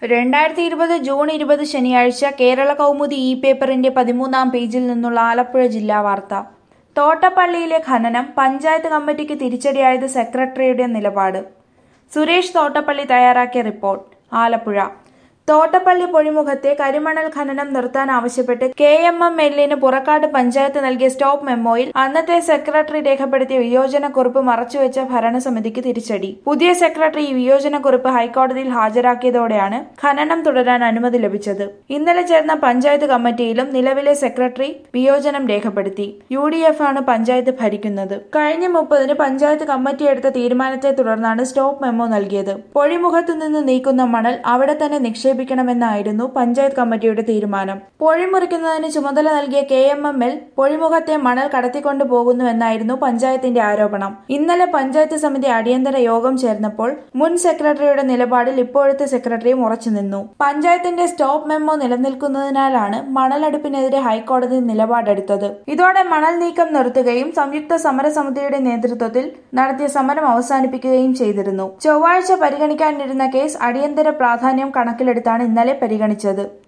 രണ്ടായിരത്തി ഇരുപത് ജൂൺ ഇരുപത് ശനിയാഴ്ച കേരള കൗമുദി ഇ പേപ്പറിന്റെ പതിമൂന്നാം പേജിൽ നിന്നുള്ള ആലപ്പുഴ ജില്ലാ വാർത്ത തോട്ടപ്പള്ളിയിലെ ഖനനം പഞ്ചായത്ത് കമ്മിറ്റിക്ക് തിരിച്ചടിയായത് സെക്രട്ടറിയുടെ നിലപാട് സുരേഷ് തോട്ടപ്പള്ളി തയ്യാറാക്കിയ റിപ്പോർട്ട് ആലപ്പുഴ തോട്ടപ്പള്ളി പൊഴിമുഖത്തെ കരിമണൽ ഖനനം നിർത്താൻ ആവശ്യപ്പെട്ട് കെ എം എം എല്ലിന് പുറക്കാട് പഞ്ചായത്ത് നൽകിയ സ്റ്റോപ്പ് മെമ്മോയിൽ അന്നത്തെ സെക്രട്ടറി രേഖപ്പെടുത്തിയ വിയോജനക്കുറിപ്പ് മറച്ചുവെച്ച ഭരണസമിതിക്ക് തിരിച്ചടി പുതിയ സെക്രട്ടറി ഈ വിയോജനക്കുറിപ്പ് ഹൈക്കോടതിയിൽ ഹാജരാക്കിയതോടെയാണ് ഖനനം തുടരാൻ അനുമതി ലഭിച്ചത് ഇന്നലെ ചേർന്ന പഞ്ചായത്ത് കമ്മിറ്റിയിലും നിലവിലെ സെക്രട്ടറി വിയോജനം രേഖപ്പെടുത്തി യു ഡി എഫ് ആണ് പഞ്ചായത്ത് ഭരിക്കുന്നത് കഴിഞ്ഞ മുപ്പതിന് പഞ്ചായത്ത് കമ്മിറ്റി എടുത്ത തീരുമാനത്തെ തുടർന്നാണ് സ്റ്റോപ്പ് മെമ്മോ നൽകിയത് പൊഴിമുഖത്തു നിന്ന് നീക്കുന്ന മണൽ അവിടെ തന്നെ നിക്ഷേപിക്കണമെന്നായിരുന്നു പഞ്ചായത്ത് കമ്മിറ്റിയുടെ തീരുമാനം പൊഴി മുറിക്കുന്നതിന് ചുമതല നൽകിയ കെ എം എം എൽ പൊഴിമുഖത്തെ മണൽ കടത്തിക്കൊണ്ടു പോകുന്നുവെന്നായിരുന്നു പഞ്ചായത്തിന്റെ ആരോപണം ഇന്നലെ പഞ്ചായത്ത് സമിതി അടിയന്തര യോഗം ചേർന്നപ്പോൾ മുൻ സെക്രട്ടറിയുടെ നിലപാടിൽ ഇപ്പോഴത്തെ സെക്രട്ടറിയും ഉറച്ചുനിന്നു പഞ്ചായത്തിന്റെ സ്റ്റോപ്പ് മെമ്മോ നിലനിൽക്കുന്നതിനാലാണ് മണലെടുപ്പിനെതിരെ ഹൈക്കോടതി നിലപാടെടുത്തത് ഇതോടെ മണൽ നീക്കം നിർത്തുകയും സംയുക്ത സമരസമിതിയുടെ നേതൃത്വത്തിൽ നടത്തിയ സമരം അവസാനിപ്പിക്കുകയും ചെയ്തിരുന്നു ചൊവ്വാഴ്ച പരിഗണിക്കാനിരുന്ന കേസ് അടിയന്തര പ്രാധാന്യം കണക്കിലെടുത്താണ് ഇന്നലെ പരിഗണിച്ചത്